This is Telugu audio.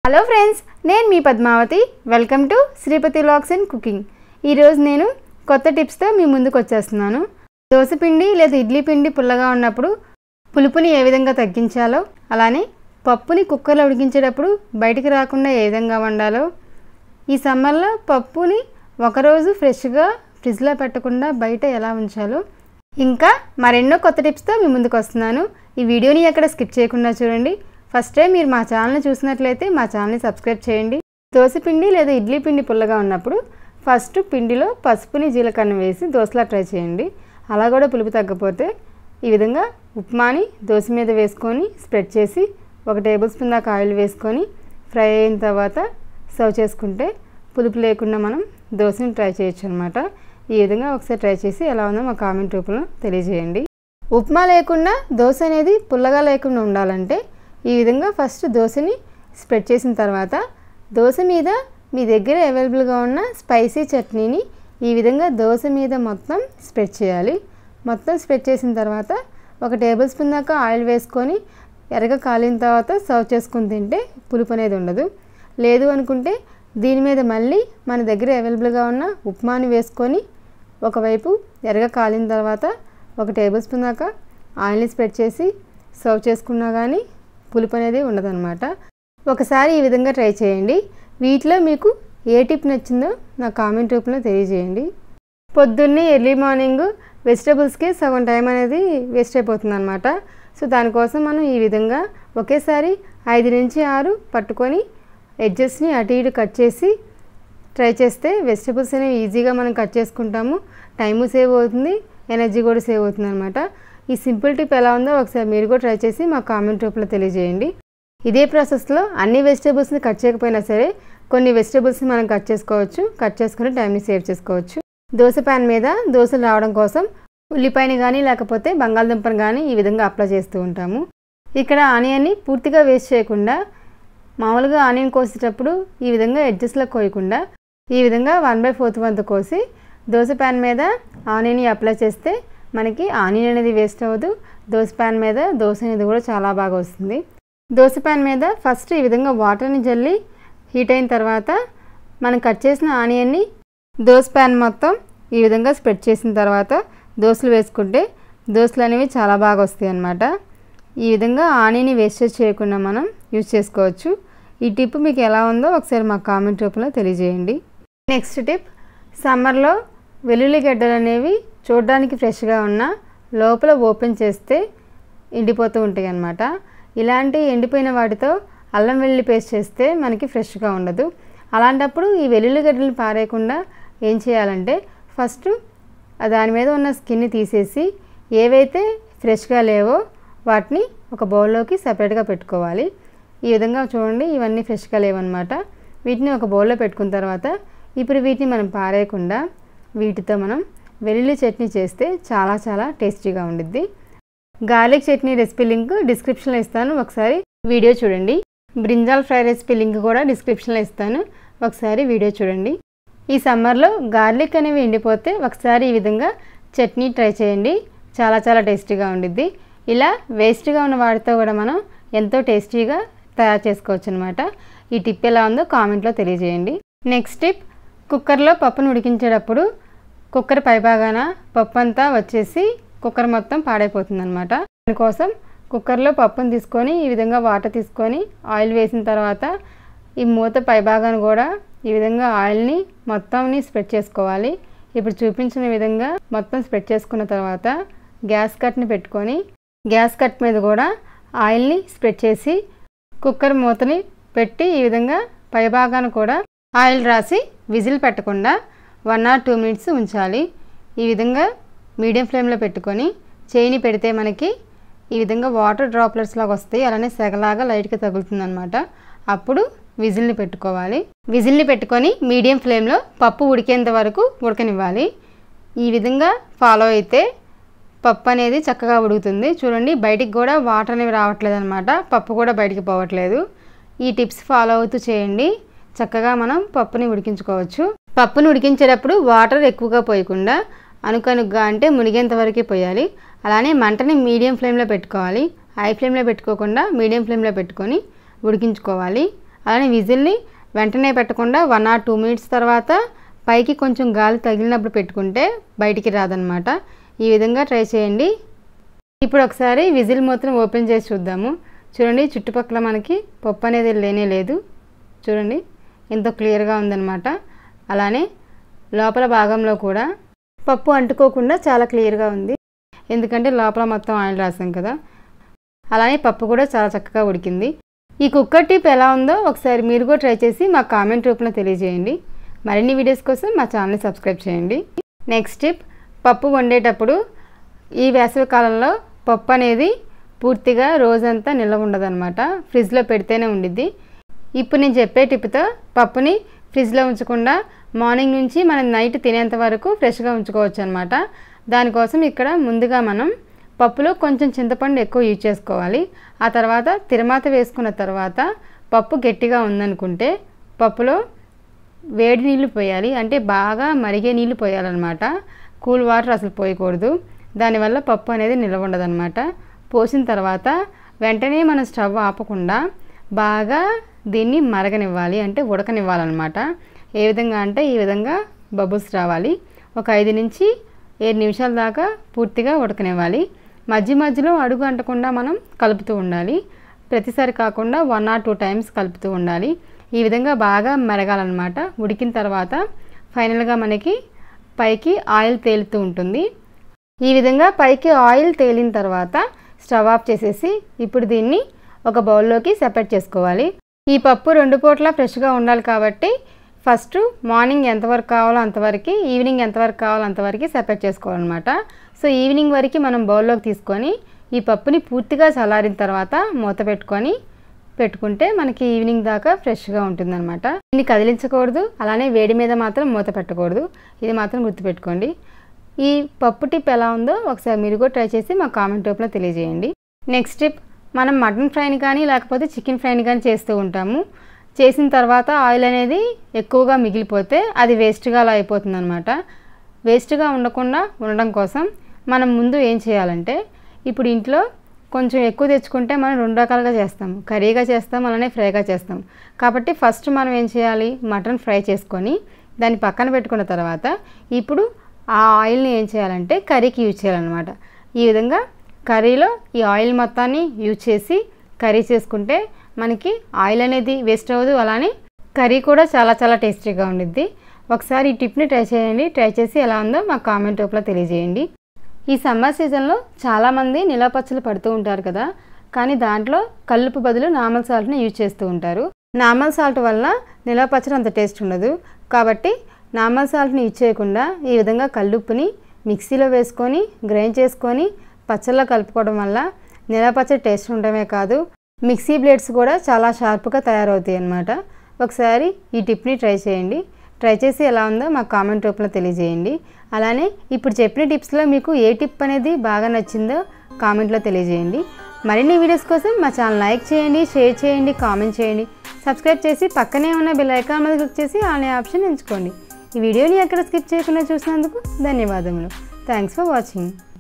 హలో ఫ్రెండ్స్ నేను మీ పద్మావతి వెల్కమ్ టు శ్రీపతి లాక్స్ అండ్ కుకింగ్ ఈరోజు నేను కొత్త టిప్స్తో మీ ముందుకు వచ్చేస్తున్నాను దోసపిండి లేదా ఇడ్లీ పిండి పుల్లగా ఉన్నప్పుడు పులుపుని ఏ విధంగా తగ్గించాలో అలానే పప్పుని కుక్కర్లో ఉడికించేటప్పుడు బయటికి రాకుండా ఏ విధంగా వండాలో ఈ సమ్మర్లో పప్పుని ఒకరోజు ఫ్రెష్గా ఫ్రిడ్జ్లో పెట్టకుండా బయట ఎలా ఉంచాలో ఇంకా మరెన్నో కొత్త టిప్స్తో మీ ముందుకు వస్తున్నాను ఈ వీడియోని ఎక్కడ స్కిప్ చేయకుండా చూడండి ఫస్ట్ టైం మీరు మా ఛానల్ని చూసినట్లయితే మా ఛానల్ని సబ్స్క్రైబ్ చేయండి దోశ పిండి లేదా ఇడ్లీ పిండి పుల్లగా ఉన్నప్పుడు ఫస్ట్ పిండిలో పసుపుని జీలకర్ర వేసి దోశలా ట్రై చేయండి అలా కూడా పులుపు తగ్గపోతే ఈ విధంగా ఉప్మాని దోశ మీద వేసుకొని స్ప్రెడ్ చేసి ఒక టేబుల్ స్పూన్ దాకా ఆయిల్ వేసుకొని ఫ్రై అయిన తర్వాత సర్వ్ చేసుకుంటే పులుపు లేకుండా మనం దోశని ట్రై చేయొచ్చు అనమాట ఈ విధంగా ఒకసారి ట్రై చేసి ఎలా ఉందో మా కామెంట్ రూపంలో తెలియజేయండి ఉప్మా లేకుండా దోశ అనేది పుల్లగా లేకుండా ఉండాలంటే ఈ విధంగా ఫస్ట్ దోశని స్ప్రెడ్ చేసిన తర్వాత దోశ మీద మీ దగ్గర అవైలబుల్గా ఉన్న స్పైసీ చట్నీని ఈ విధంగా దోశ మీద మొత్తం స్ప్రెడ్ చేయాలి మొత్తం స్ప్రెడ్ చేసిన తర్వాత ఒక టేబుల్ స్పూన్ దాకా ఆయిల్ వేసుకొని ఎర్రగా కాలిన తర్వాత సర్వ్ చేసుకుని తింటే పులుపు అనేది ఉండదు లేదు అనుకుంటే దీని మీద మళ్ళీ మన దగ్గర అవైలబుల్గా ఉన్న ఉప్మాని వేసుకొని ఒకవైపు ఎర్రగా కాలిన తర్వాత ఒక టేబుల్ స్పూన్ దాకా ఆయిల్ని స్ప్రెడ్ చేసి సర్వ్ చేసుకున్నా కానీ పులుపు అనేది ఉండదన్నమాట ఒకసారి ఈ విధంగా ట్రై చేయండి వీటిలో మీకు ఏ టిప్ నచ్చిందో నా కామెంట్ రూపంలో తెలియజేయండి పొద్దున్నే ఎర్లీ మార్నింగ్ వెజిటబుల్స్కి సగం టైం అనేది వేస్ట్ అయిపోతుంది అనమాట సో దానికోసం మనం ఈ విధంగా ఒకేసారి ఐదు నుంచి ఆరు పట్టుకొని ఎడ్జెస్ని అటు ఇటు కట్ చేసి ట్రై చేస్తే వెజిటబుల్స్ అనేవి ఈజీగా మనం కట్ చేసుకుంటాము టైము సేవ్ అవుతుంది ఎనర్జీ కూడా సేవ్ అవుతుంది అనమాట ఈ సింపుల్ టిప్ ఎలా ఉందో ఒకసారి మీరు కూడా ట్రై చేసి మా కామెంట్ రూపంలో తెలియజేయండి ఇదే ప్రాసెస్లో అన్ని వెజిటేబుల్స్ని కట్ చేయకపోయినా సరే కొన్ని వెజిటేబుల్స్ని మనం కట్ చేసుకోవచ్చు కట్ చేసుకుని టైంని సేవ్ చేసుకోవచ్చు దోశ ప్యాన్ మీద దోశలు రావడం కోసం ఉల్లిపాయని కానీ లేకపోతే బంగాళదుంపని కానీ ఈ విధంగా అప్లై చేస్తూ ఉంటాము ఇక్కడ ఆనియన్ని పూర్తిగా వేస్ట్ చేయకుండా మామూలుగా ఆనియన్ కోసేటప్పుడు ఈ విధంగా ఎడ్జస్ట్లో కోయకుండా ఈ విధంగా వన్ బై ఫోర్త్ వంతు కోసి దోశ ప్యాన్ మీద ఆనియన్ని అప్లై చేస్తే మనకి ఆనియన్ అనేది వేస్ట్ అవ్వదు దోశ ప్యాన్ మీద దోశ అనేది కూడా చాలా బాగా వస్తుంది దోశ ప్యాన్ మీద ఫస్ట్ ఈ విధంగా వాటర్ని జల్లి హీట్ అయిన తర్వాత మనం కట్ చేసిన ఆనియన్ని దోశ ప్యాన్ మొత్తం ఈ విధంగా స్ప్రెడ్ చేసిన తర్వాత దోశలు వేసుకుంటే దోశలు అనేవి చాలా బాగా వస్తాయి అన్నమాట ఈ విధంగా ఆనియన్ని వేస్టేజ్ చేయకుండా మనం యూజ్ చేసుకోవచ్చు ఈ టిప్ మీకు ఎలా ఉందో ఒకసారి మా కామెంట్ రూపంలో తెలియజేయండి నెక్స్ట్ టిప్ సమ్మర్లో వెల్లుల్లి గడ్డలు అనేవి చూడడానికి ఫ్రెష్గా ఉన్న లోపల ఓపెన్ చేస్తే ఎండిపోతూ ఉంటాయి అన్నమాట ఇలాంటి ఎండిపోయిన వాటితో అల్లం వెల్లుల్లి పేస్ట్ చేస్తే మనకి ఫ్రెష్గా ఉండదు అలాంటప్పుడు ఈ వెల్లుల్లి గడ్డలు పారేయకుండా ఏం చేయాలంటే ఫస్ట్ దాని మీద ఉన్న స్కిన్ని తీసేసి ఏవైతే ఫ్రెష్గా లేవో వాటిని ఒక బౌల్లోకి సపరేట్గా పెట్టుకోవాలి ఈ విధంగా చూడండి ఇవన్నీ ఫ్రెష్గా లేవన్నమాట వీటిని ఒక బౌల్లో పెట్టుకున్న తర్వాత ఇప్పుడు వీటిని మనం పారేయకుండా వీటితో మనం వెల్లుల్లి చట్నీ చేస్తే చాలా చాలా టేస్టీగా ఉండిద్ది గార్లిక్ చట్నీ రెసిపీ లింక్ డిస్క్రిప్షన్లో ఇస్తాను ఒకసారి వీడియో చూడండి బ్రింజాల్ ఫ్రై రెసిపీ లింక్ కూడా డిస్క్రిప్షన్లో ఇస్తాను ఒకసారి వీడియో చూడండి ఈ సమ్మర్లో గార్లిక్ అనేవి ఎండిపోతే ఒకసారి ఈ విధంగా చట్నీ ట్రై చేయండి చాలా చాలా టేస్టీగా ఉండిద్ది ఇలా వేస్ట్గా ఉన్న వాటితో కూడా మనం ఎంతో టేస్టీగా తయారు చేసుకోవచ్చు అనమాట ఈ టిప్ ఎలా ఉందో కామెంట్లో తెలియజేయండి నెక్స్ట్ టిప్ కుక్కర్లో పప్పును ఉడికించేటప్పుడు కుక్కర్ పైభాగాన పప్పు అంతా వచ్చేసి కుక్కర్ మొత్తం పాడైపోతుంది అనమాట దానికోసం కుక్కర్లో పప్పును తీసుకొని ఈ విధంగా వాటర్ తీసుకొని ఆయిల్ వేసిన తర్వాత ఈ మూత పైభాగాన్ని కూడా ఈ విధంగా ఆయిల్ని మొత్తంని స్ప్రెడ్ చేసుకోవాలి ఇప్పుడు చూపించిన విధంగా మొత్తం స్ప్రెడ్ చేసుకున్న తర్వాత గ్యాస్ కట్ని పెట్టుకొని గ్యాస్ కట్ మీద కూడా ఆయిల్ని స్ప్రెడ్ చేసి కుక్కర్ మూతని పెట్టి ఈ విధంగా పైభాగాన్ని కూడా ఆయిల్ రాసి విజిల్ పెట్టకుండా వన్ ఆర్ టూ మినిట్స్ ఉంచాలి ఈ విధంగా మీడియం ఫ్లేమ్లో పెట్టుకొని చేయిని పెడితే మనకి ఈ విధంగా వాటర్ డ్రాప్లెట్స్ లాగా వస్తాయి అలానే సెగలాగా లైట్గా తగులుతుంది అనమాట అప్పుడు విజిల్ని పెట్టుకోవాలి విజిల్ని పెట్టుకొని మీడియం ఫ్లేమ్లో పప్పు ఉడికేంత వరకు ఉడకనివ్వాలి ఈ విధంగా ఫాలో అయితే పప్పు అనేది చక్కగా ఉడుకుతుంది చూడండి బయటికి కూడా వాటర్ అనేవి రావట్లేదు అనమాట పప్పు కూడా బయటికి పోవట్లేదు ఈ టిప్స్ ఫాలో అవుతూ చేయండి చక్కగా మనం పప్పుని ఉడికించుకోవచ్చు పప్పుని ఉడికించేటప్పుడు వాటర్ ఎక్కువగా పోయకుండా అనుకనుగ్గా అంటే మునిగేంత వరకే పోయాలి అలానే మంటని మీడియం ఫ్లేమ్లో పెట్టుకోవాలి హై ఫ్లేమ్లో పెట్టుకోకుండా మీడియం ఫ్లేమ్లో పెట్టుకొని ఉడికించుకోవాలి అలానే విజిల్ని వెంటనే పెట్టకుండా వన్ ఆర్ టూ మినిట్స్ తర్వాత పైకి కొంచెం గాలి తగిలినప్పుడు పెట్టుకుంటే బయటికి రాదనమాట ఈ విధంగా ట్రై చేయండి ఇప్పుడు ఒకసారి విజిల్ మొత్తం ఓపెన్ చేసి చూద్దాము చూడండి చుట్టుపక్కల మనకి పప్పు అనేది లేనే లేదు చూడండి ఎంతో క్లియర్గా ఉందన్నమాట అలానే లోపల భాగంలో కూడా పప్పు అంటుకోకుండా చాలా క్లియర్గా ఉంది ఎందుకంటే లోపల మొత్తం ఆయిల్ రాసాం కదా అలానే పప్పు కూడా చాలా చక్కగా ఉడికింది ఈ కుక్కర్ టిప్ ఎలా ఉందో ఒకసారి మీరు కూడా ట్రై చేసి మా కామెంట్ రూపంలో తెలియజేయండి మరిన్ని వీడియోస్ కోసం మా ఛానల్ని సబ్స్క్రైబ్ చేయండి నెక్స్ట్ టిప్ పప్పు వండేటప్పుడు ఈ వేసవి కాలంలో పప్పు అనేది పూర్తిగా రోజంతా నిల్వ ఉండదన్నమాట ఫ్రిడ్జ్లో పెడితేనే ఉండిద్ది ఇప్పుడు నేను చెప్పే టిప్తో పప్పుని ఫ్రిడ్జ్లో ఉంచకుండా మార్నింగ్ నుంచి మనం నైట్ తినేంత వరకు ఫ్రెష్గా ఉంచుకోవచ్చు అనమాట దానికోసం ఇక్కడ ముందుగా మనం పప్పులో కొంచెం చింతపండు ఎక్కువ యూజ్ చేసుకోవాలి ఆ తర్వాత తిరమాత వేసుకున్న తర్వాత పప్పు గట్టిగా ఉందనుకుంటే పప్పులో వేడి నీళ్ళు పోయాలి అంటే బాగా మరిగే నీళ్ళు పోయాలన్నమాట కూల్ వాటర్ అసలు పోయకూడదు దానివల్ల పప్పు అనేది నిల్వ ఉండదన్నమాట పోసిన తర్వాత వెంటనే మనం స్టవ్ ఆపకుండా బాగా దీన్ని మరగనివ్వాలి అంటే ఉడకనివ్వాలన్నమాట ఏ విధంగా అంటే ఈ విధంగా బబుల్స్ రావాలి ఒక ఐదు నుంచి ఏడు నిమిషాల దాకా పూర్తిగా ఉడకనివ్వాలి మధ్య మధ్యలో అడుగు అంటకుండా మనం కలుపుతూ ఉండాలి ప్రతిసారి కాకుండా వన్ ఆర్ టూ టైమ్స్ కలుపుతూ ఉండాలి ఈ విధంగా బాగా మెరగాలన్నమాట ఉడికిన తర్వాత ఫైనల్గా మనకి పైకి ఆయిల్ తేలుతూ ఉంటుంది ఈ విధంగా పైకి ఆయిల్ తేలిన తర్వాత స్టవ్ ఆఫ్ చేసేసి ఇప్పుడు దీన్ని ఒక బౌల్లోకి సెపరేట్ చేసుకోవాలి ఈ పప్పు రెండు పూట్ల ఫ్రెష్గా ఉండాలి కాబట్టి ఫస్ట్ మార్నింగ్ ఎంతవరకు కావాలో అంతవరకు ఈవినింగ్ ఎంతవరకు కావాలో అంతవరకు సెపరేట్ చేసుకోవాలన్నమాట సో ఈవినింగ్ వరకు మనం బౌల్లోకి తీసుకొని ఈ పప్పుని పూర్తిగా చల్లారిన తర్వాత మూత పెట్టుకొని పెట్టుకుంటే మనకి ఈవినింగ్ దాకా ఫ్రెష్గా ఉంటుందన్నమాట దీన్ని కదిలించకూడదు అలానే వేడి మీద మాత్రం మూత పెట్టకూడదు ఇది మాత్రం గుర్తుపెట్టుకోండి ఈ పప్పు టిప్ ఎలా ఉందో ఒకసారి మీరు కూడా ట్రై చేసి మా కామెంట్ రూపంలో తెలియజేయండి నెక్స్ట్ టిప్ మనం మటన్ ఫ్రైని కానీ లేకపోతే చికెన్ ఫ్రైని కానీ చేస్తూ ఉంటాము చేసిన తర్వాత ఆయిల్ అనేది ఎక్కువగా మిగిలిపోతే అది వేస్ట్గా అలా అయిపోతుంది అనమాట వేస్ట్గా ఉండకుండా ఉండడం కోసం మనం ముందు ఏం చేయాలంటే ఇప్పుడు ఇంట్లో కొంచెం ఎక్కువ తెచ్చుకుంటే మనం రెండు రకాలుగా చేస్తాం కర్రీగా చేస్తాం అలానే ఫ్రైగా చేస్తాం కాబట్టి ఫస్ట్ మనం ఏం చేయాలి మటన్ ఫ్రై చేసుకొని దాన్ని పక్కన పెట్టుకున్న తర్వాత ఇప్పుడు ఆ ఆయిల్ని ఏం చేయాలంటే కర్రీకి యూజ్ చేయాలన్నమాట ఈ విధంగా కర్రీలో ఈ ఆయిల్ మొత్తాన్ని యూజ్ చేసి కర్రీ చేసుకుంటే మనకి ఆయిల్ అనేది వేస్ట్ అవ్వదు అలానే కర్రీ కూడా చాలా చాలా టేస్టీగా ఉండిద్ది ఒకసారి ఈ టిప్ని ట్రై చేయండి ట్రై చేసి ఎలా ఉందో మా కామెంట్ రూపంలో తెలియజేయండి ఈ సమ్మర్ సీజన్లో చాలామంది నిలపచ్చలు పడుతూ ఉంటారు కదా కానీ దాంట్లో కల్లుపు బదులు నార్మల్ సాల్ట్ని యూజ్ చేస్తూ ఉంటారు నార్మల్ సాల్ట్ వల్ల నిలపచ్చలు అంత టేస్ట్ ఉండదు కాబట్టి నార్మల్ సాల్ట్ని యూజ్ చేయకుండా ఈ విధంగా కల్లుప్పుని మిక్సీలో వేసుకొని గ్రైండ్ చేసుకొని పచ్చళ్ళలో కలుపుకోవడం వల్ల నిలపచ్చడి టేస్ట్ ఉండడమే కాదు మిక్సీ బ్లేడ్స్ కూడా చాలా షార్ప్గా తయారవుతాయి అన్నమాట ఒకసారి ఈ టిప్ని ట్రై చేయండి ట్రై చేసి ఎలా ఉందో మాకు కామెంట్ రూపంలో తెలియజేయండి అలానే ఇప్పుడు చెప్పిన టిప్స్లో మీకు ఏ టిప్ అనేది బాగా నచ్చిందో కామెంట్లో తెలియజేయండి మరిన్ని వీడియోస్ కోసం మా ఛానల్ లైక్ చేయండి షేర్ చేయండి కామెంట్ చేయండి సబ్స్క్రైబ్ చేసి పక్కనే ఉన్న బెల్ ఐకాన్ మీద క్లిక్ చేసి ఆన్ ఆప్షన్ ఎంచుకోండి ఈ వీడియోని ఎక్కడ స్కిప్ చేయకుండా చూసినందుకు ధన్యవాదములు థ్యాంక్స్ ఫర్ వాచింగ్